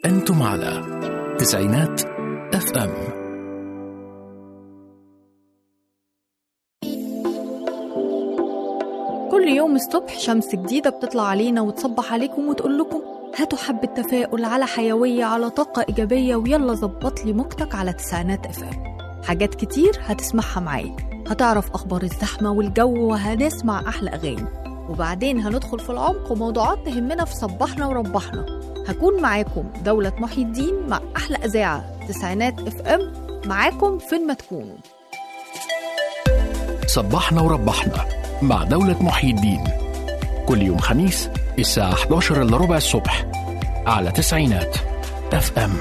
أنتم على تسعينات اف ام كل يوم الصبح شمس جديدة بتطلع علينا وتصبح عليكم وتقول لكم هاتوا حبة تفاؤل على حيوية على طاقة إيجابية ويلا ظبط لي موجتك على تسعينات اف ام حاجات كتير هتسمعها معايا هتعرف أخبار الزحمة والجو وهنسمع أحلى أغاني وبعدين هندخل في العمق وموضوعات تهمنا في صبحنا وربحنا هكون معاكم دولة محي الدين مع أحلى إذاعة تسعينات اف ام معاكم فين ما تكونوا صبحنا وربحنا مع دولة محي الدين كل يوم خميس الساعة 11 إلا ربع الصبح على تسعينات اف ام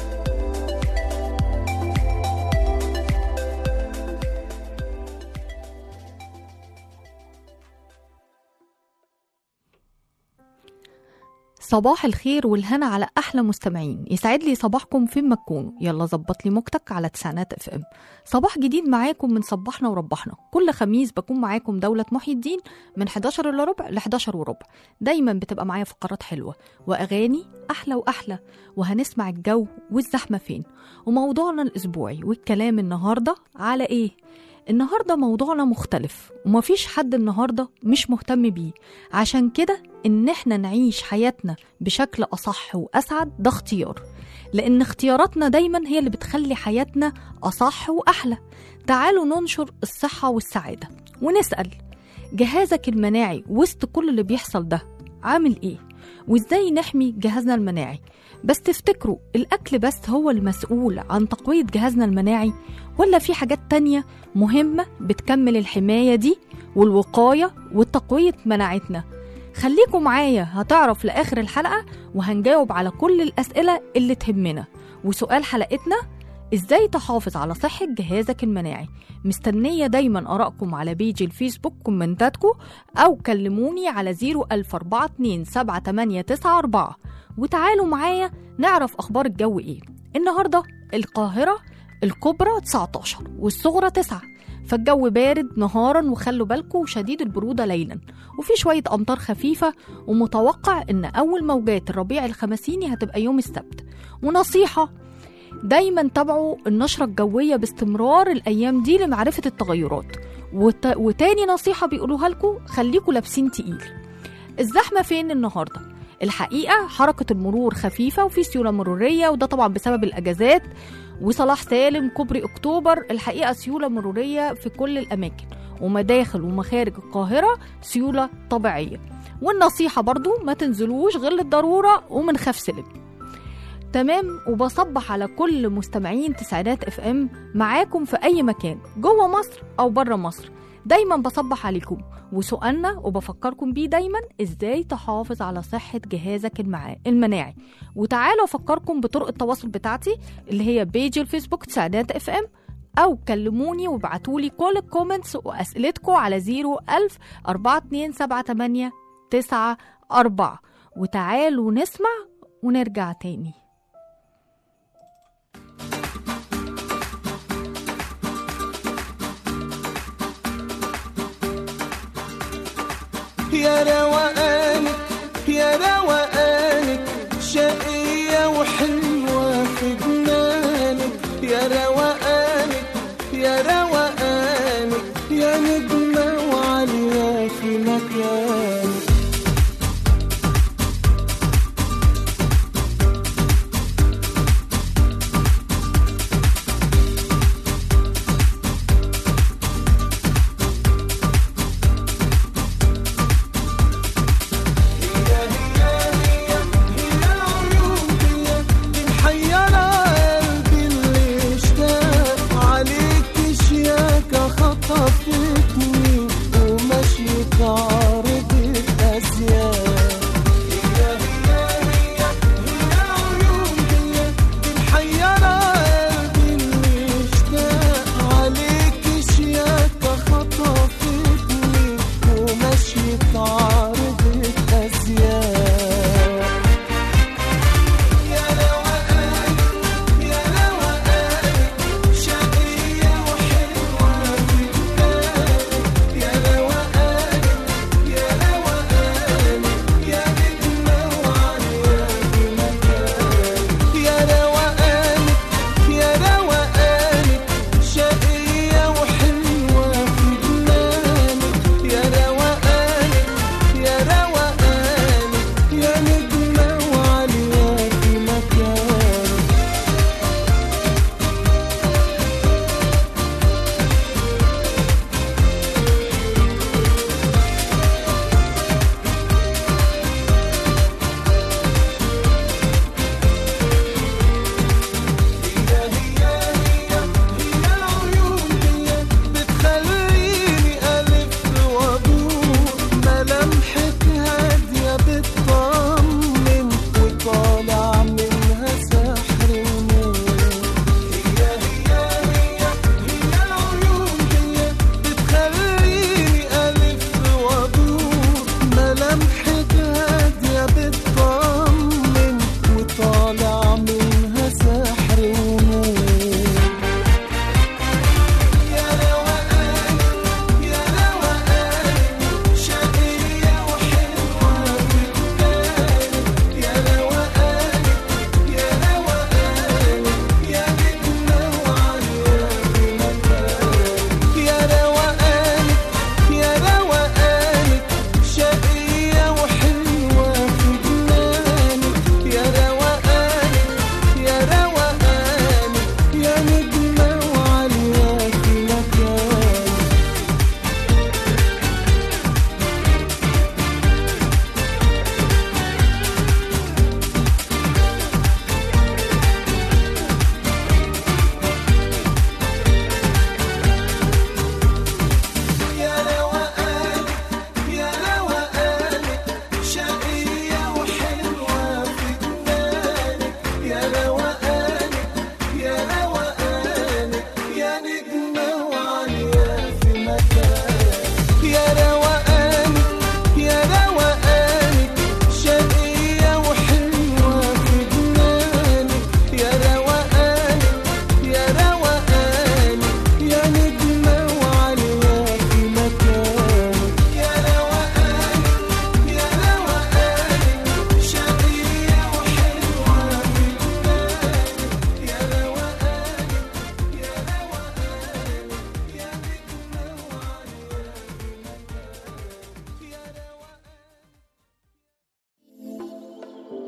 صباح الخير والهنا على احلى مستمعين يسعد لي صباحكم فين ما تكونوا يلا ظبط لي موجتك على تسعينات اف ام صباح جديد معاكم من صبحنا وربحنا كل خميس بكون معاكم دولة محي الدين من 11 الا ربع ل 11 وربع دايما بتبقى معايا فقرات حلوة واغاني احلى واحلى وهنسمع الجو والزحمة فين وموضوعنا الاسبوعي والكلام النهارده على ايه النهارده موضوعنا مختلف ومفيش حد النهارده مش مهتم بيه عشان كده ان احنا نعيش حياتنا بشكل اصح واسعد ده اختيار لان اختياراتنا دايما هي اللي بتخلي حياتنا اصح واحلى تعالوا ننشر الصحه والسعاده ونسال جهازك المناعي وسط كل اللي بيحصل ده عامل ايه وازاي نحمي جهازنا المناعي بس تفتكروا الاكل بس هو المسؤول عن تقويه جهازنا المناعي ولا في حاجات تانية مهمة بتكمل الحماية دي والوقاية والتقوية مناعتنا خليكم معايا هتعرف لآخر الحلقة وهنجاوب على كل الأسئلة اللي تهمنا وسؤال حلقتنا ازاي تحافظ على صحة جهازك المناعي مستنية دايما آرائكم على بيج الفيسبوك كومنتاتكم أو كلموني على 014278894 وتعالوا معايا نعرف أخبار الجو إيه النهاردة القاهرة الكبرى 19 والصغرى 9 فالجو بارد نهارا وخلوا بالكم شديد البرودة ليلا وفي شوية أمطار خفيفة ومتوقع إن أول موجات الربيع الخمسيني هتبقى يوم السبت ونصيحة دايما تابعوا النشرة الجوية باستمرار الأيام دي لمعرفة التغيرات وت... وتاني نصيحة بيقولوها لكم خليكم لابسين تقيل الزحمة فين النهاردة؟ الحقيقة حركة المرور خفيفة وفي سيولة مرورية وده طبعا بسبب الأجازات وصلاح سالم كوبري أكتوبر الحقيقة سيولة مرورية في كل الأماكن ومداخل ومخارج القاهرة سيولة طبيعية والنصيحة برضو ما تنزلوش غير للضرورة ومن خاف سلم تمام وبصبح على كل مستمعين تسعينات اف ام معاكم في اي مكان جوه مصر او بره مصر دايما بصبح عليكم وسؤالنا وبفكركم بيه دايما ازاي تحافظ على صحة جهازك المعا... المناعي وتعالوا افكركم بطرق التواصل بتاعتي اللي هي بيج الفيسبوك تسعينات اف ام او كلموني وابعتولي كل الكومنتس واسئلتكم على 01000 4278 94 وتعالوا نسمع ونرجع تاني يا روقانك يا روقانك شقية وحلوة في جنانك يا روقانك يا روقانك يا نجمة وعليا في مكانك هي هي هي هي عيون هي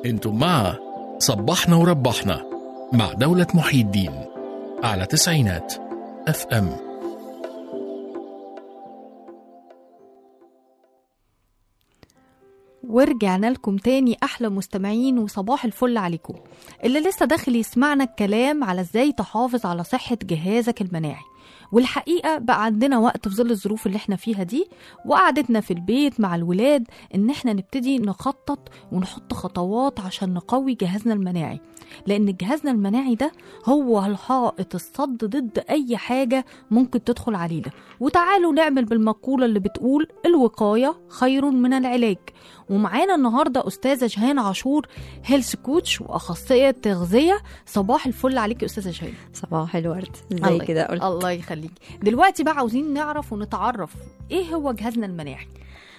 انتم مع صبحنا وربحنا مع دولة محي الدين على تسعينات اف ام ورجعنا لكم تاني احلى مستمعين وصباح الفل عليكم اللي لسه داخل يسمعنا الكلام على ازاي تحافظ على صحة جهازك المناعي والحقيقة بقى عندنا وقت في ظل الظروف اللي احنا فيها دي وقعدتنا في البيت مع الولاد ان احنا نبتدي نخطط ونحط خطوات عشان نقوي جهازنا المناعي لان جهازنا المناعي ده هو الحائط الصد ضد اي حاجة ممكن تدخل علينا وتعالوا نعمل بالمقولة اللي بتقول الوقاية خير من العلاج ومعانا النهارده استاذه جهان عاشور هيلث كوتش واخصائيه تغذيه صباح الفل عليك يا استاذه جهان صباح الورد زي الله- كده قلت الله يخليك دلوقتي بقى عاوزين نعرف ونتعرف ايه هو جهازنا المناعي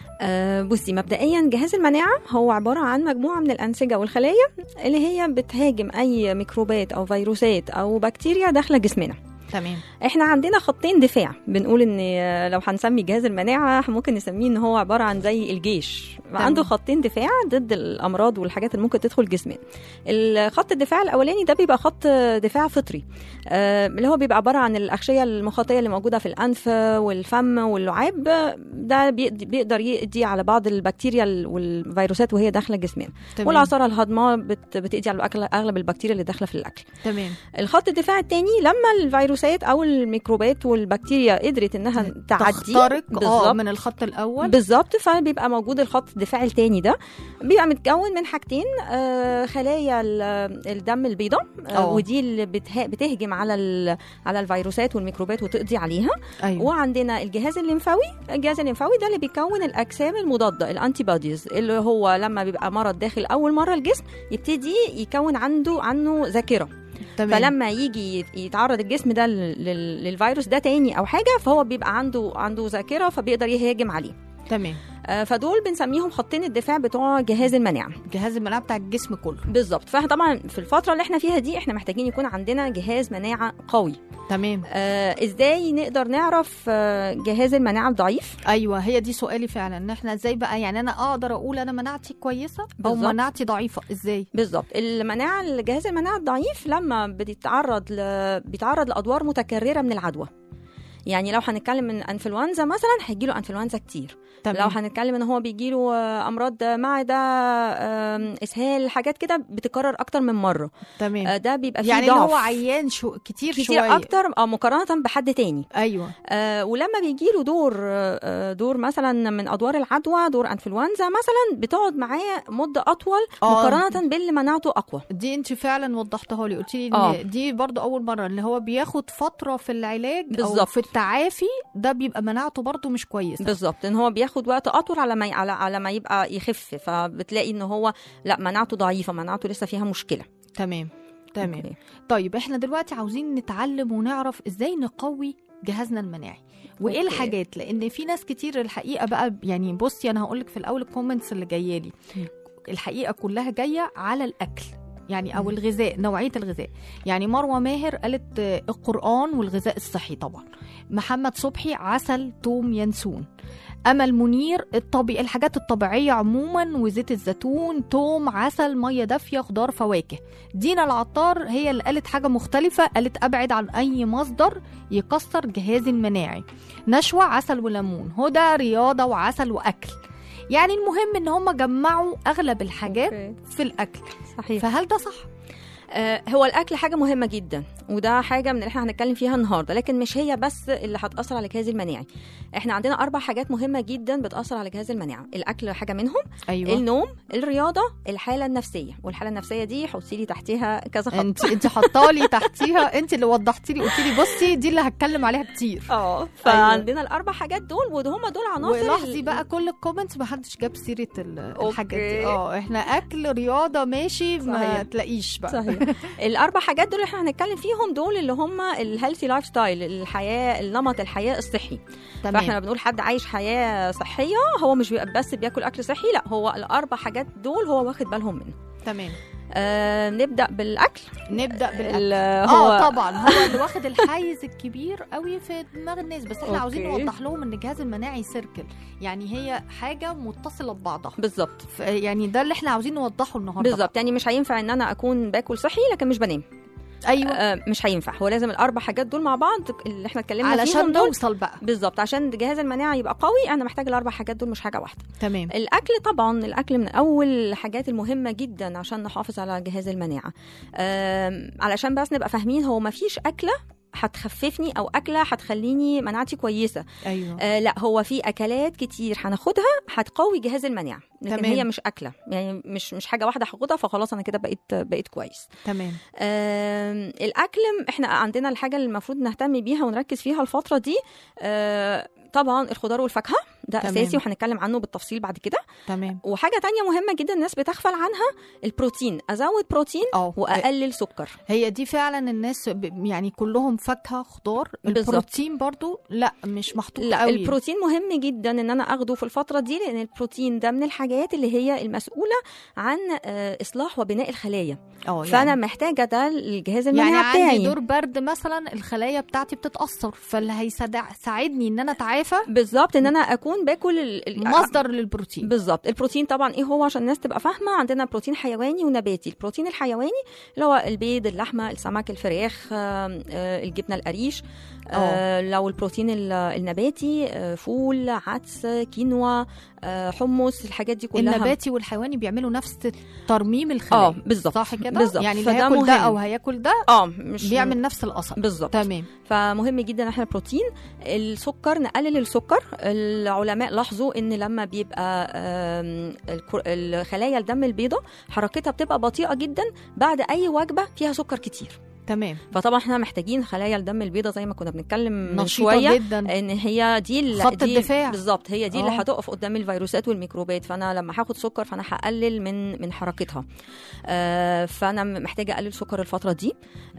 آه بصي مبدئيا جهاز المناعه هو عباره عن مجموعه من الانسجه والخلايا اللي هي بتهاجم اي ميكروبات او فيروسات او بكتيريا داخله جسمنا تمام احنا عندنا خطين دفاع بنقول ان آه، لو هنسمي جهاز المناعه ممكن نسميه ان هو عباره عن زي الجيش عنده خطين دفاع ضد الامراض والحاجات اللي ممكن تدخل جسمنا الخط الدفاع الاولاني ده بيبقى خط دفاع فطري آه، اللي هو بيبقى عباره عن الاغشيه المخاطيه اللي موجوده في الانف والفم واللعاب ده بيقضي- بيقدر يقضي على بعض البكتيريا والفيروسات وهي داخله جسمنا تمام والعصاره الهضمه بت- بتقضي على الأكل- اغلب البكتيريا اللي داخله في الاكل تمام الخط الدفاع الثاني لما الفيروسات او الميكروبات والبكتيريا قدرت انها تعدي تخترق اه بالظبط من الخط الاول بالظبط فبيبقى موجود الخط الدفاع الثاني ده بيبقى متكون من حاجتين آه، خلايا ال- الدم البيضاء آه، أوه. ودي اللي بته- بتهجم على ال- على الفيروسات والميكروبات وتقضي عليها ايوه وعندنا الجهاز الليمفاوي الجهاز الليمفاوي ده اللي بيكون الاجسام المضاده الانتي بوديز اللي هو لما بيبقى مرض داخل اول مره الجسم يبتدي يكون عنده عنه ذاكره تمام فلما يجي يت- يتعرض الجسم ده لل- لل- للفيروس ده تاني او حاجه فهو بيبقى عنده عنده ذاكره فبيقدر يهاجم عليه تمام آه، فدول بنسميهم خطين الدفاع بتوع جهاز المناعه جهاز المناعه بتاع الجسم كله بالظبط فاحنا طبعا في الفتره اللي احنا فيها دي احنا محتاجين يكون عندنا جهاز مناعه قوي تمام آه ازاي نقدر نعرف آه جهاز المناعه الضعيف ايوه هي دي سؤالي فعلا ان احنا ازاي بقى يعني انا اقدر اقول انا مناعتي كويسه او بالظبط. مناعتي ضعيفه ازاي بالظبط المناعه الجهاز المناعه الضعيف لما بيتعرض ل... بيتعرض لادوار متكرره من العدوى يعني لو هنتكلم من انفلونزا مثلا هيجيله انفلونزا كتير تمام لو هنتكلم ان هو بيجيله آه، امراض معده آم، اسهال حاجات كده بتكرر اكتر من مره تمام آه، ده بيبقى فيه يعني اللي ضعف هو عيان شو كتير, كتير شويه اكتر اه مقارنه بحد تاني ايوه آه ولما بيجيله دور آه دور مثلا من ادوار العدوى دور انفلونزا مثلا بتقعد معاه مده اطول آه. مقارنه باللي مناعته اقوى دي انت فعلا وضحتها لي قلت لي آه. ان دي برضو اول مره اللي هو بياخد فتره في العلاج او بالظبط. في التعافي ده بيبقى مناعته برضو مش كويسه بالظبط ان هو بياخد وقت اطول على ما على على ما يبقى يخف فبتلاقي ان هو لا مناعته ضعيفه مناعته لسه فيها مشكله تمام تمام أوكي. طيب احنا دلوقتي عاوزين نتعلم ونعرف ازاي نقوي جهازنا المناعي وايه أوكي. الحاجات لان في ناس كتير الحقيقه بقى يعني بصي انا هقول لك في الاول الكومنتس اللي جايه لي م. الحقيقه كلها جايه على الاكل يعني او م. الغذاء نوعيه الغذاء يعني مروه ماهر قالت آه، القران والغذاء الصحي طبعا محمد صبحي عسل توم ينسون امل منير الطبي الحاجات الطبيعيه عموما وزيت الزيتون توم عسل ميه دافيه خضار فواكه دينا العطار هي اللي قالت حاجه مختلفه قالت ابعد عن اي مصدر يكسر جهازي المناعي نشوى عسل وليمون هدى رياضه وعسل واكل يعني المهم ان هم جمعوا اغلب الحاجات أوكي. في الاكل صحيح فهل ده صح آه، هو الاكل حاجه مهمه جدا وده حاجه من اللي احنا هنتكلم فيها النهارده لكن مش هي بس اللي هتاثر على الجهاز المناعي احنا عندنا اربع حاجات مهمه جدا بتاثر على الجهاز المناعي الاكل حاجه منهم ايوه النوم الرياضه الحاله النفسيه والحاله النفسيه دي حطي لي تحتيها كذا خط انت انت حطالي تحتيها انت اللي وضحتي لي قلت لي بصي دي اللي هتكلم عليها كتير اه فعندنا الاربع حاجات دول وهم دول عناصر ولاحظي ال- بقى كل الكومنتس ما حدش جاب سيره ال- الحاجات دي أوكي. اه احنا اكل رياضه ماشي ما صحيح. تلاقيش بقى صحيح الاربع حاجات دول اللي احنا هنتكلم فيهم دول اللي هم الهيلثي لايف ستايل الحياه النمط الحياه الصحي فاحنا تمام بنقول حد عايش حياه صحيه هو مش بيبقى بس بياكل اكل صحي لا هو الاربع حاجات دول هو واخد بالهم منه تمام آه نبدا بالاكل نبدا بالاكل ال- اه طبعا هو اللي واخد الحيز الكبير قوي في دماغ الناس بس احنا عاوزين أوكي. نوضح لهم ان الجهاز المناعي سيركل يعني هي حاجه متصله ببعضها بالظبط ف- يعني ده اللي احنا عاوزين نوضحه النهارده بالظبط يعني مش هينفع ان انا اكون باكل صحي لكن مش بنام ايوه آه مش هينفع هو لازم الاربع حاجات دول مع بعض اللي احنا اتكلمنا فيهم علشان دول نوصل بقى بالظبط عشان جهاز المناعه يبقى قوي انا محتاج الاربع حاجات دول مش حاجه واحده تمام الاكل طبعا الاكل من اول الحاجات المهمه جدا عشان نحافظ على جهاز المناعه آم، علشان بس نبقى فاهمين هو ما فيش اكله هتخففني او اكله هتخليني مناعتي كويسه ايوه آه لا هو في اكلات كتير هناخدها هتقوي جهاز المناعه لكن تمام. هي مش اكله يعني مش مش حاجه واحده هاخدها فخلاص انا كده بقيت بقيت كويس تمام آم، الاكل احنا عندنا الحاجه اللي المفروض نهتم بيها ونركز فيها الفتره دي آه، طبعا الخضار والفاكهه ده تمام. اساسي وهنتكلم عنه بالتفصيل بعد كده تمام وحاجه تانية مهمه جدا الناس بتغفل عنها البروتين ازود بروتين اه واقلل سكر هي دي فعلا الناس ب- يعني كلهم فاكهه خضار بالظبط. البروتين برضو لا مش محطوط لا قوي البروتين مهم جدا ان انا اخده في الفتره دي لان البروتين ده من الحاجات اللي هي المسؤوله عن آه، اصلاح وبناء الخلايا اه فانا محتاجه ده للجهاز يعني المناعي عندي بتاعي دور برد مثلا الخلايا بتاعتي بتتاثر فاللي هيساعدني ان انا اتعافى بالظبط ان انا اكون باكل ال- ال- مصدر للبروتين بالظبط البروتين طبعا ايه هو عشان الناس تبقى فاهمه عندنا بروتين حيواني ونباتي البروتين الحيواني اللي هو البيض اللحمه السمك الفراخ آم، آه، الجبنه القريش آه، لو البروتين ال- النباتي آه، فول عدس كينوا آه، حمص الحاجات دي كلها النباتي والحيواني بيعملوا نفس ترميم اه الخلايا بالظبط صح كده بالظبط. يعني اللي فده هياكل ده مهم. او هياكل ده اه مش بيعمل نفس الاثر بالظبط تمام فمهم جدا احنا البروتين السكر نقلل السكر العلماء لاحظوا ان لما بيبقى آم، الكر- الخلايا الدم البيضاء حركتها بتبقى بطيئه جدا بعد اي وجبه فيها سكر كتير تمام فطبعا احنا محتاجين خلايا الدم البيضاء زي ما كنا بنتكلم من نشيطه شويه جدا ان هي دي ال- خط دي الدفاع. بالظبط هي دي اللي آه. هتقف قدام الفيروسات والميكروبات فانا لما هاخد سكر فانا هقلل من من حركتها آه فانا محتاجه اقلل سكر الفتره دي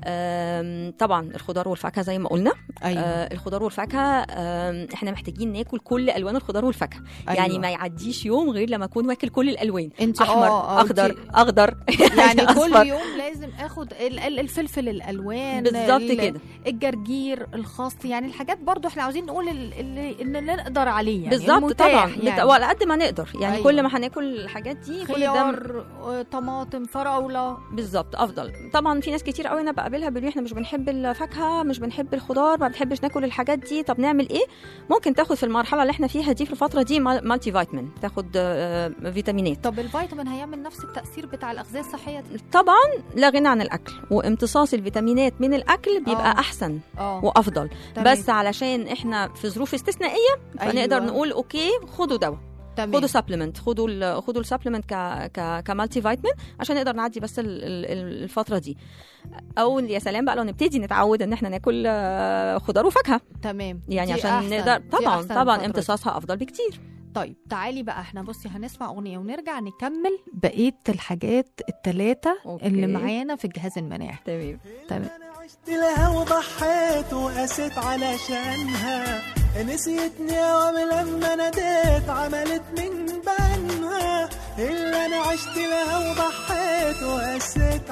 آم، طبعا الخضار والفاكهه زي ما قلنا ايوه آه الخضار والفاكهه آم، احنا محتاجين ناكل كل الوان الخضار والفاكهه أيوة. يعني ما يعديش يوم غير لما اكون واكل كل الالوان انت احمر آه، آه، اخضر أنت- اخضر يعني كل أصفر. يوم لازم اخد ال- ال- الفلفل الالوان بالظبط ال- كده الجرجير الخاص يعني الحاجات برضو احنا عاوزين نقول ال- اللي ان اللي نقدر عليه يعني بالظبط المتاح طبعا يعني. يعني. وعلى قد ما نقدر يعني أيوة. أيوة. كل ما هناكل الحاجات دي كل ده خيار آه، طماطم فراوله بالظبط افضل طبعا في ناس كتير قوي انا بقابلها بيقولوا احنا مش بنحب الفاكهه مش بنحب الخضار ما بنحبش ناكل الحاجات دي طب نعمل ايه ممكن تاخد في المرحله اللي احنا فيها دي في الفتره دي مال- مالتي فيتامين تاخد آه، فيتامينات طب الفيتامين هيعمل نفس التاثير بتاع الاغذيه الصحيه دي طبعا لا غنى عن الاكل وامتصاص الفيتامينات من الاكل بيبقى آه. احسن اه وافضل تمام. بس علشان احنا في ظروف استثنائيه فنقدر أيوة. نقول اوكي خدوا دواء تمام خدوا سبلمنت خدوا ال خدوا السبلمنت ك ك كمالتي فيتامين عشان نقدر نعدي بس ال- ال- الفتره دي او يا سلام بقى لو نبتدي نتعود ان احنا ناكل آه، خضار وفاكهه تمام يعني دي عشان أحسن. نقدر دي طبعا أحسن طبعا الفترة دي. امتصاصها افضل بكتير طيب تعالي بقى احنا بصي هنسمع اغنيه ونرجع نكمل بقيه الحاجات الثلاثه أوكي. اللي معانا في الجهاز المناعي تمام تمام انا عشت لها وضحيت وقست علشانها نسيتني يوم لما ناديت عملت من بنها اللي انا عشت لها وضحيت وقست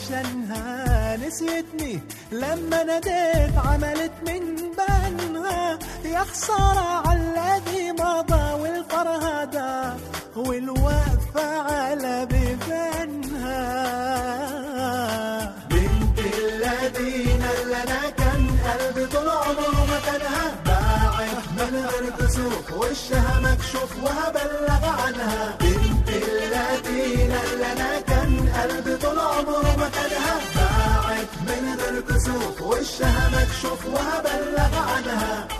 علشانها نسيتني لما ناديت عملت من بنها يا خسارة على الذي مضى والفرهدة والوقفة على بيبانها بنت الذين اللي انا كان قلبي طول عمره مكانها باعت من غير كسوف وشها مكشوف وهبلغ عنها بنت الذين اللي انا كان قلبي طول عمره مكانها باعت من غير كسوف وشها مكشوف وهبلغ عنها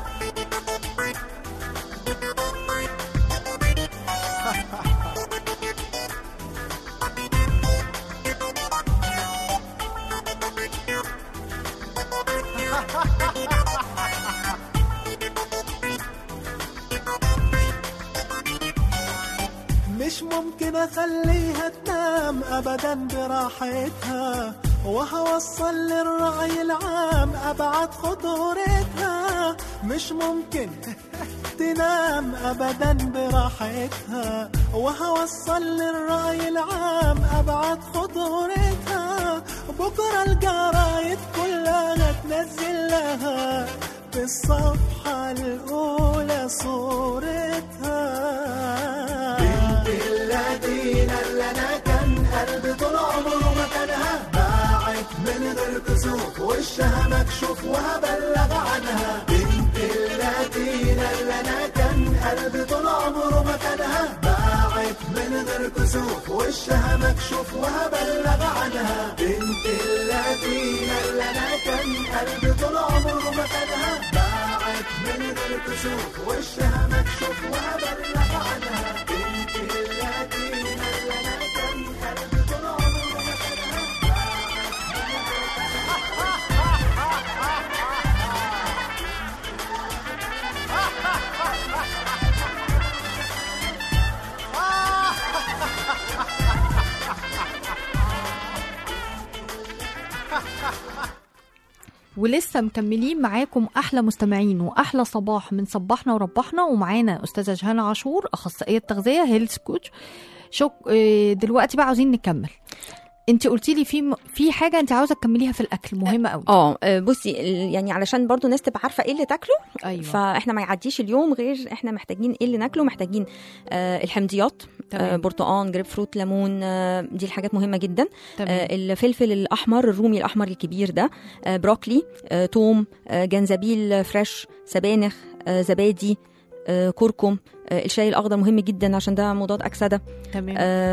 مش ممكن اخليها تنام ابدا براحتها وهوصل للرعي العام ابعد خطورتها مش ممكن تنام ابدا براحتها وهوصل للرأي العام ابعد خطورتها الصفحة الأولى صورتها بنت اللذينة اللي أنا كان قلبي طول عمره مكانها باعت من غير كسوف وشها مكشوف وهبلغ عنها بنت اللذينة اللي أنا كان قلبي طول عمره مكانها باعت من غير كسوف وشها مكشوف وهبلغ عنها بنت اللذينة اللي أنا كان قلبي طول عمره مكانها باعت من غير كسوف وشها مكشوف وهبلغ عنها بنت اللذينة اللي أنا كان قلبي طول عمره مكانها ولسه مكملين معاكم احلى مستمعين واحلى صباح من صباحنا وربحنا ومعانا استاذه جهان عاشور اخصائيه تغذيه هيلث كوتش شك آه، دلوقتي بقى عاوزين نكمل انت قلتي لي في في حاجه انت عاوزه تكمليها في الاكل مهمه قوي اه آه، بصي ال- يعني علشان برضو الناس تبقى عارفه ايه اللي تاكله ايوه فاحنا ما يعديش اليوم غير احنا محتاجين ايه اللي ناكله محتاجين آه الحمضيات آه تمام برتقان جريب فروت ليمون آه دي الحاجات مهمه جدا تمام آه الفلفل الاحمر الرومي الاحمر الكبير ده آه بروكلي آه توم آه جنزبيل فريش سبانخ آه زبادي آه كركم آه الشاي الاخضر مهم جدا عشان ده مضاد اكسده تمام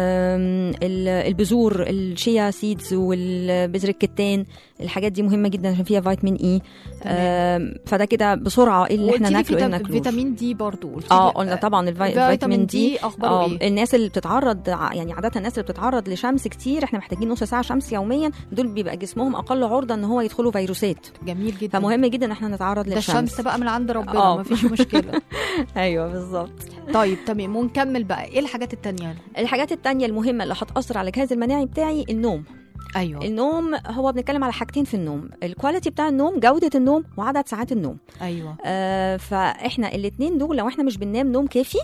آم، ال- البذور الشيا سيدز والبذر الكتان الحاجات دي مهمه جدا عشان فيها فيتامين اي تمام فده كده بسرعه ايه اللي احنا وقلتي لي ناكله ايه فيتا- ناكله فيتامين دي برضو قلتي اه لي- قلنا طبعا الفي- فيتامين الفيتامين دي دي اخباره اه ايه الناس اللي بتتعرض ع- يعني عاده الناس اللي بتتعرض لشمس كتير احنا محتاجين نص ساعه شمس يوميا دول بيبقى جسمهم اقل عرضه ان هو يدخلوا فيروسات جميل جدا فمهم جدا ان احنا نتعرض ده للشمس الشمس بقى من عند ربنا آه. مفيش مشكله ايوه بالظبط طيب تمام ونكمل بقى ايه الحاجات التانية الحاجات التانية المهمة اللي هتأثر على الجهاز المناعي بتاعي النوم ايوه النوم هو بنتكلم على حاجتين في النوم الكواليتي بتاع النوم جودة النوم وعدد ساعات النوم ايوه آه فاحنا الاتنين دول لو احنا مش بننام نوم كافي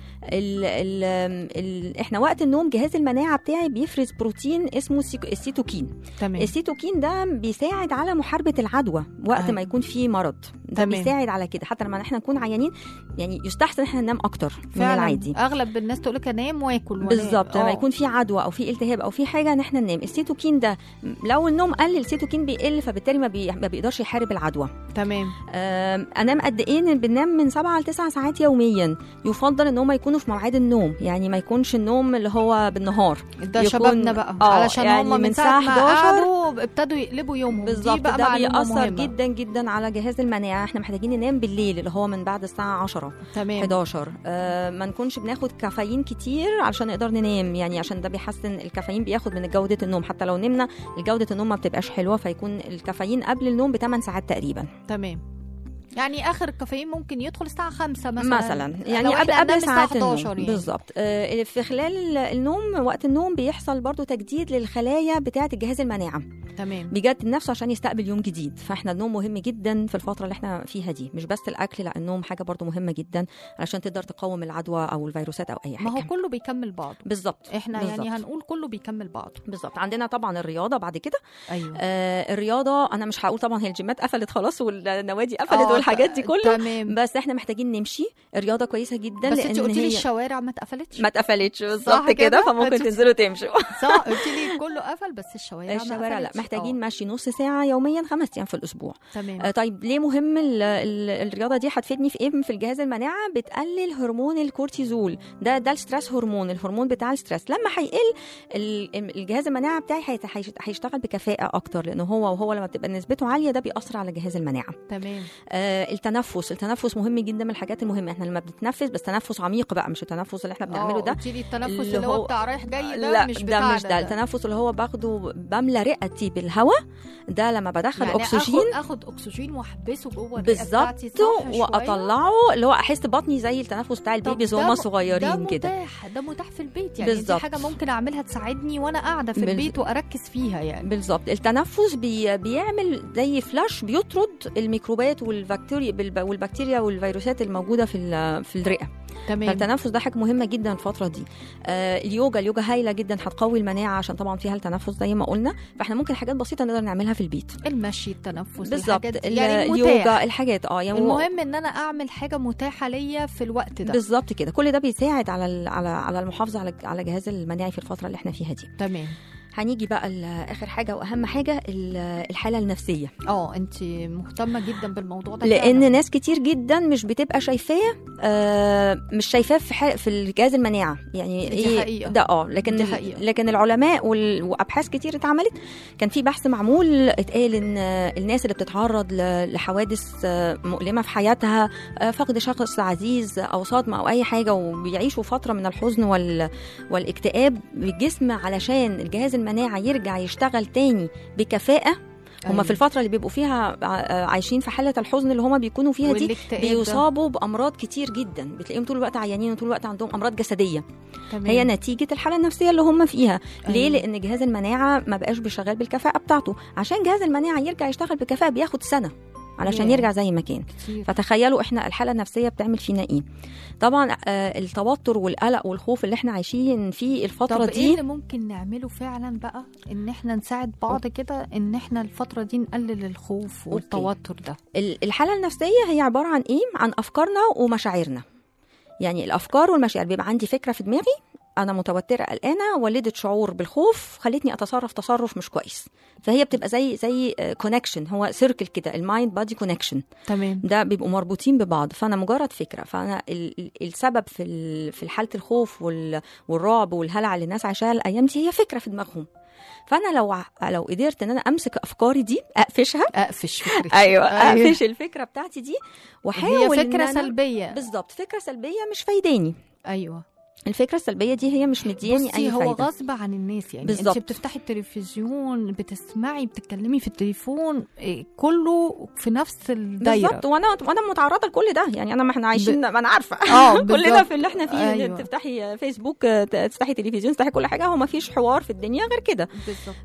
ال ال ال احنا وقت النوم جهاز المناعه بتاعي بيفرز بروتين اسمه السيك- السيتوكين تمام السيتوكين ده بيساعد على محاربه العدوى وقت أيوة. ما يكون في مرض ده تمام. بيساعد على كده حتى لما احنا نكون عيانين يعني يستحسن احنا ننام اكتر من فعلا العادي اغلب الناس تقول لك انام واكل وأنام. بالظبط لما آه. يكون في عدوى او في التهاب او في حاجه ان احنا ننام السيتوكين ده لو النوم قل السيتوكين بيقل فبالتالي ما, بي... ما بيقدرش يحارب العدوى تمام آم، انام قد ايه بننام من 7 ل 9 ساعات يوميا يفضل ان هم يكونوا في مواعيد النوم يعني ما يكونش النوم اللي هو بالنهار ده يكون- شبابنا بقى آه، علشان يعني هم من من ساعه الساعة ما 11 قعدوا ابتدوا يقلبوا يومهم بالظبط دي بقى ده معلومة بيأثر مهمة. جدا جدا على جهاز المناعه احنا محتاجين ننام بالليل اللي هو من بعد الساعه 10 تمام 11 آه ما نكونش بناخد كافيين كتير علشان نقدر ننام يعني عشان ده بيحسن الكافيين بياخد من جوده النوم حتى لو نمنا جوده النوم ما بتبقاش حلوه فيكون الكافيين قبل النوم ب 8 ساعات تقريبا تمام يعني اخر الكافيين ممكن يدخل الساعه 5 مثلا مثلا لو يعني قبل إحنا هننام قبل الساعة ساعات 11 النوم يعني. بالظبط آه، في خلال النوم وقت النوم بيحصل برضو تجديد للخلايا بتاعه الجهاز المناعه تمام بيجدد نفسه عشان يستقبل يوم جديد فاحنا النوم مهم جدا في الفتره اللي احنا فيها دي مش بس الاكل لا النوم حاجه برضو مهمه جدا علشان تقدر تقاوم العدوى او الفيروسات او اي حاجه ما هو كله بيكمل بعض بالظبط احنا بالظبط. يعني هنقول كله بيكمل بعض بالظبط عندنا طبعا الرياضه بعد كده ايوه آه الرياضه انا مش هقول طبعا هي الجيمات قفلت خلاص والنوادي قفلت آه، والحاجات ت- دي كلها تمام بس احنا محتاجين نمشي الرياضه كويسه جدا بس لان انت قلتي لي هي الشوارع ما اتقفلتش ما اتقفلتش صح بالظبط كده؟ كده فممكن هتشوف- تنزلوا تمشوا صح قلتي لي كله قفل بس الشوارع ما الشوارع لا قفلتش. محتاجين آه، مشي نص ساعه يوميا خمس ايام في الاسبوع تمام آه طيب ليه مهم ال ال الرياضه دي هتفيدني في ايه في الجهاز المناعه بتقلل هرمون الكورتيزول ده ده الستريس هرمون الهرمون بتاع الستريس لما هيقل ال- الجهاز المناعه بتاعي هيت- هيش- هيشتغل بكفاءه اكتر لان هو وهو لما بتبقى نسبته عاليه ده بيأثر على جهاز المناعه تمام آه التنفس التنفس مهم جدا من الحاجات المهمه احنا لما بنتنفس بس تنفس عميق بقى مش التنفس اللي احنا بنعمله آه، ده قلتي لي التنفس اللي اللي هو هو- بتاع رايح جاي ده لا مش ده بتاع مش ده التنفس اللي هو باخده بملى رئتي بالهواء ده لما بدخل يعني اكسجين اخد, أخد اكسجين واحبسه جوه الرئة بالظبط بتاعتي صح شوية؟ واطلعه اللي هو احس بطني زي التنفس بتاع طب البيبيز ده وهم م- صغيرين ده كده متاح ده متاح في البيت يعني بالظبط. دي حاجه ممكن اعملها تساعدني وانا قاعده في بال- البيت واركز فيها يعني بالظبط التنفس بي بيعمل زي فلاش بيطرد الميكروبات والبكتيريا بالب- والبكتيريا والفيروسات الموجوده في ال- في الرئه تمام فالتنفس ده حاجه مهمه جدا الفتره دي آه اليوجا اليوجا هايله جدا هتقوي المناعه عشان طبعا فيها التنفس زي ما قلنا فاحنا ممكن حاجات بسيطه نقدر نعملها في البيت المشي التنفس بالظبط الحاجات دي. ال- يعني اليوجا متاح. الحاجات اه يعني المهم ان انا اعمل حاجه متاحه ليا في الوقت ده بالظبط كده كل ده بيساعد على ال- على على المحافظه على على الجهاز المناعي في الفتره اللي احنا فيها دي تمام هنيجي بقى لاخر حاجه واهم حاجه ال- الحاله النفسيه اه انت مهتمه جدا بالموضوع ده لان فعلاً. ناس كتير جدا مش بتبقى شايفاه آه مش شايفاه في ح- في الجهاز المناعه يعني دي ايه حقيقة. ده اه لكن دي ال- حقيقة. لكن العلماء وال- وابحاث كتير اتعملت كان في بحث معمول اتقال ان آه، الناس اللي بتتعرض ل- لحوادث آه، مؤلمه في حياتها آه، فقد شخص عزيز او صدمه او اي حاجه وبيعيشوا فتره من الحزن وال والاكتئاب الجسم علشان الجهاز المناعي يرجع يشتغل تاني بكفاءه هم أيوة. في الفتره اللي بيبقوا فيها ع- عايشين في حاله الحزن اللي هم بيكونوا فيها دي والاكتئاب ده. بيصابوا بامراض كتير جدا بتلاقيهم طول الوقت عيانين وطول الوقت عندهم امراض جسديه تمام. هي نتيجه الحاله النفسيه اللي هم فيها ليه أيوة. لان جهاز المناعه ما بقاش بيشغل بالكفاءه بتاعته عشان جهاز المناعه يرجع يشتغل بكفاءه بياخد سنه علشان ياه. يرجع زي ما كان كتير. فتخيلوا احنا الحاله النفسيه بتعمل فينا ايه طبعا آه، التوتر والقلق والخوف اللي احنا عايشين فيه الفتره طب دي ايه اللي ممكن نعمله فعلا بقى ان احنا نساعد بعض كده ان احنا الفتره دي نقلل الخوف والتوتر ده ال- الحالة النفسية هي عبارة عن إيه؟ عن أفكارنا ومشاعرنا يعني الأفكار والمشاعر بيبقى عندي فكرة في دماغي أنا متوترة قلقانة ولدت شعور بالخوف خلتني أتصرف تصرف مش كويس فهي بتبقى زي زي كونكشن هو سيركل كده المايند بادي كونكشن تمام ده بيبقوا مربوطين ببعض فانا مجرد فكره فانا ال- ال- السبب في ال- في حاله الخوف وال- والرعب والهلع اللي الناس عايشاها الايام دي هي فكره في دماغهم فانا لو ع- لو قدرت ان انا امسك افكاري دي اقفشها اقفش فكرتي ايوه أيوة. اقفش الفكره بتاعتي دي هي واحاول إن فكره أنا- سلبيه بالظبط فكره سلبيه مش فايداني ايوه الفكره السلبيه دي هي مش مدياني بصي اي هو فايده غصب عن الناس يعني بالظبط. انت بتفتحي التلفزيون بتسمعي بتتكلمي في التليفون إيه، كله في نفس الدايره بالظبط وانا وانا متعرضه لكل ده يعني انا ما احنا عايشين ما انا عارفه اه كلنا بالظبط. في اللي احنا فيه أيوة. أيوة. تفتحي فيسبوك تفتحي تلفزيون تفتحي كل حاجه هو ما فيش حوار في الدنيا غير كده بالظبط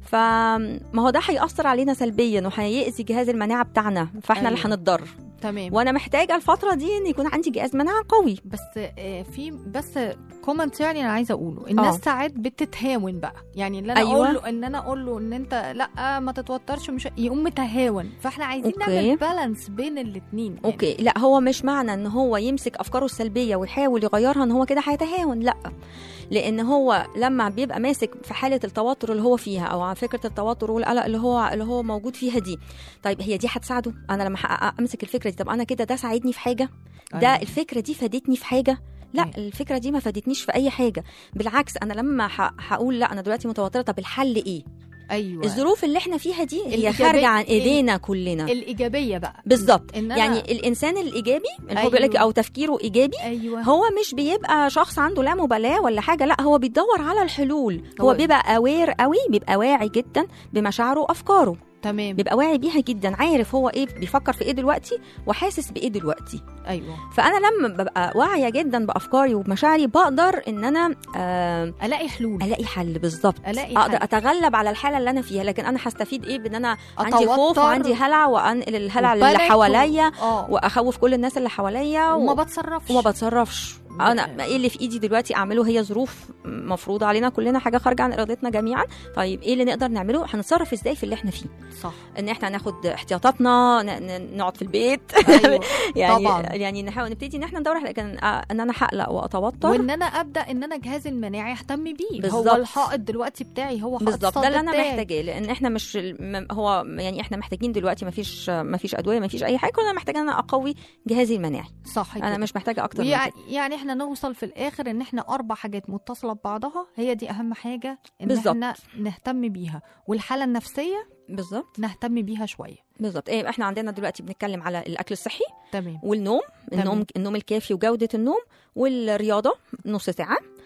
فما هو ده هيأثر علينا سلبيا وهيأذي جهاز المناعه بتاعنا فاحنا اللي أيوة. هنتضر تمام وانا محتاجه الفتره دي ان يكون عندي جهاز مناعه قوي بس آه، في بس كومنت يعني انا عايزه اقوله الناس آه. ساعات بتتهاون بقى يعني اللي انا أيوة. اقول له ان انا اقول له ان انت لا ما تتوترش مش يقوم متهاون فاحنا عايزين أوكي. نعمل بالانس بين الاثنين يعني. اوكي لا هو مش معنى ان هو يمسك افكاره السلبيه ويحاول يغيرها ان هو كده هيتهاون لا لان هو لما بيبقى ماسك في حاله التوتر اللي هو فيها او عن فكره التوتر والقلق اللي هو اللي هو موجود فيها دي طيب هي دي هتساعده انا لما ح- امسك الفكره دي طب انا كده ده ساعدني في حاجه ده أيوة. الفكره دي فادتني في حاجه لا أيوة. الفكره دي ما فادتنيش في اي حاجه بالعكس انا لما ه- هقول لا انا دلوقتي متوتره طب الحل ايه ايوه الظروف اللي احنا فيها دي هي الإيجابية- خارجه عن ال- ايدينا كلنا الايجابيه بقى بالظبط إن أنا- يعني الانسان الايجابي اللي هو أيوة. بيقول لك او تفكيره ايجابي ايوه هو مش بيبقى شخص عنده لا مبالاه ولا حاجه لا هو بيدور على الحلول هو هو- بيبقى اوير قوي بيبقى واعي جدا بمشاعره وافكاره تمام بيبقى واعي بيها جدا عارف هو ايه بيفكر في ايه دلوقتي وحاسس بايه دلوقتي ايوه فانا لما ببقى واعيه جدا بافكاري ومشاعري بقدر ان انا آه الاقي حلول الاقي حل بالظبط ألاقي اقدر حل. اتغلب على الحاله اللي انا فيها لكن انا هستفيد ايه بان انا عندي أتوتر خوف وعندي هلع وانقل الهلع اللي وبانيك و- حواليا اه واخوف كل الناس اللي حواليا وما و... بتصرفش وما بتصرفش انا ايه اللي في ايدي دلوقتي اعمله هي ظروف مفروضه علينا كلنا حاجه خارجه عن ارادتنا جميعا طيب ايه اللي نقدر نعمله هنتصرف ازاي في اللي احنا فيه صح ان احنا ناخد احتياطاتنا ن... ن... نقعد في البيت ايوه يعني طبعاً. يعني نحاول نبتدي ان احنا ندور لكن آه، ان انا هقلق واتوتر وان انا ابدا ان انا جهازي المناعي اهتم بيه بالظبط. هو الحائط دلوقتي بتاعي هو حائط بالظبط الصد ده اللي انا بتاعي. محتاجاه لان احنا مش م- هو يعني احنا محتاجين دلوقتي ما فيش ما فيش ادويه ما فيش اي حاجه وانا محتاجه ان انا اقوي جهازي المناعي صح انا كده. مش محتاجه اكتر من ويع- كده يعني احنا نوصل في الاخر ان احنا اربع حاجات متصله ببعضها هي دي اهم حاجه ان بالظبط. احنا نهتم بيها والحاله النفسيه بالظبط نهتم بيها شويه بالظبط ايه احنا عندنا دلوقتي بنتكلم على الاكل الصحي تمام والنوم تمام. النوم النوم الكافي وجوده النوم والرياضه نص ساعه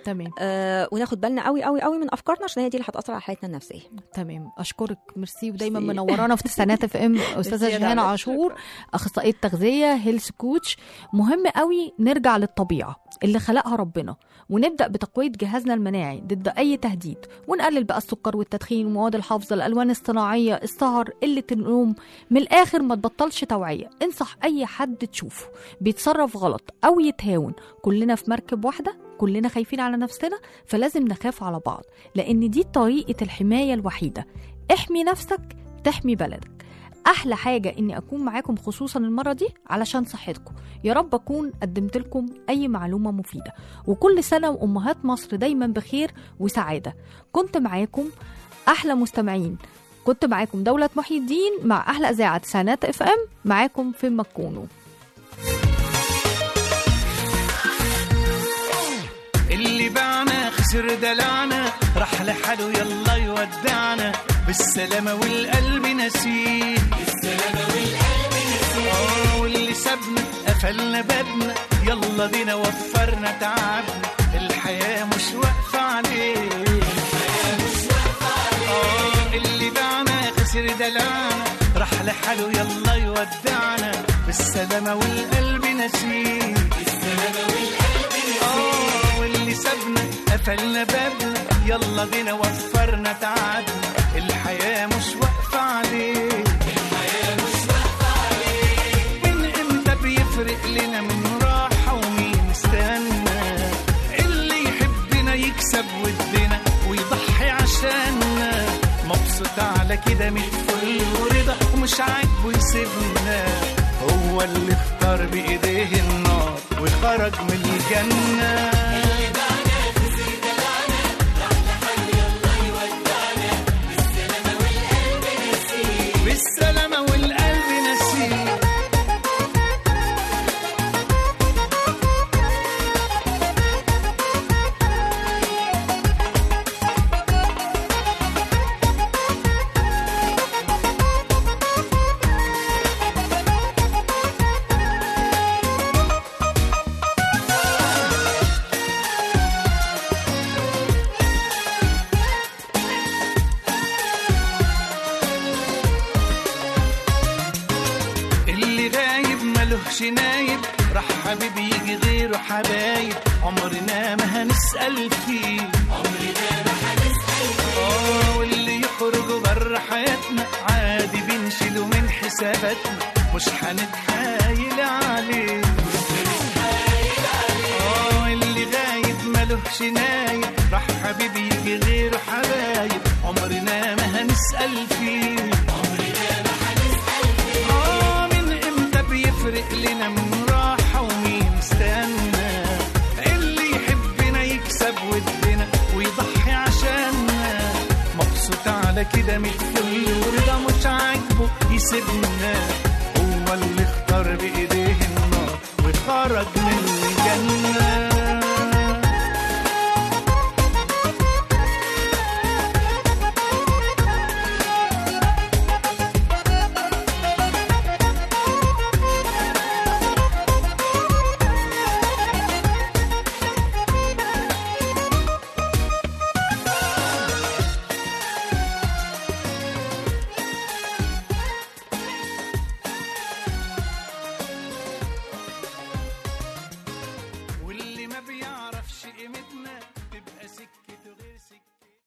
تمام آه وناخد بالنا قوي قوي قوي من افكارنا عشان هي دي اللي هتاثر على حياتنا النفسيه تمام اشكرك ميرسي ودايما ميرسي. منورانا في تسعينات اف ام استاذه ميرسي يا جيهان دعوة. عاشور اخصائيه تغذيه هيلث كوتش مهم قوي نرجع للطبيعه اللي خلقها ربنا ونبدا بتقويه جهازنا المناعي ضد اي تهديد ونقلل بقى السكر والتدخين ومواد الحافظه الالوان الصناعيه السهر قله النوم من الاخر ما تبطلش توعيه انصح اي حد تشوفه بيتصرف غلط او يتهاون كلنا في مركب واحده كلنا خايفين على نفسنا فلازم نخاف على بعض لان دي طريقه الحمايه الوحيده احمي نفسك تحمي بلدك احلى حاجه اني اكون معاكم خصوصا المره دي علشان صحتكم يا رب اكون قدمت لكم اي معلومه مفيده وكل سنه وامهات مصر دايما بخير وسعاده كنت معاكم احلى مستمعين كنت معاكم دولة محي الدين مع أحلى إذاعة تسعينات اف ام معاكم فين ما تكونوا اللي باعنا خسر دلعنا راح لحاله يلا يودعنا بالسلامة والقلب نسيه بالسلامة والقلب نسيه اه واللي سابنا قفلنا بابنا يلا بينا وفرنا تعبنا الحياة مش واقفة عليه الحياة مش واقفة عليه اه اللي باعنا خسر دلعنا راح لحاله يلا يودعنا بالسلامة والقلب نسيه بالسلامة والقلب نسيه اه واللي سابنا قفلنا بابنا يلا بينا وفرنا تعبنا الحياة مش واقفة عليه الحياة مش واقفة عليه من امتى بيفرق لنا من راحة ومين استنى اللي يحبنا يكسب ودنا ويضحي عشاننا مبسوط على كده من فل ورضا ومش عاجبه يسيبنا هو اللي اختار بايديه النار وخرج من الجنه بالسلامة والقلب نسيه اللي غايب ملهش نايب راح حبيب يجي غيره حبايب عمرنا ما هنسأل فيه عمرنا ما هنسأل فيه اه واللي يخرج بره حياتنا عادي بنشيله من حساباتنا مش هنتحايل عليه اه اللي غايب ملهش نايب راح حبيب يجي غيره حبايب عمرنا ما هنسأل فيه آه من امتى بيفرق لنا من راحة ومين استنى اللي يحبنا يكسب ودنا ويضحي عشاننا مبسوط على كده متفل ورضا مش عاجبه يسيبنا هو اللي اختار بايديه النار وخرج من الجنه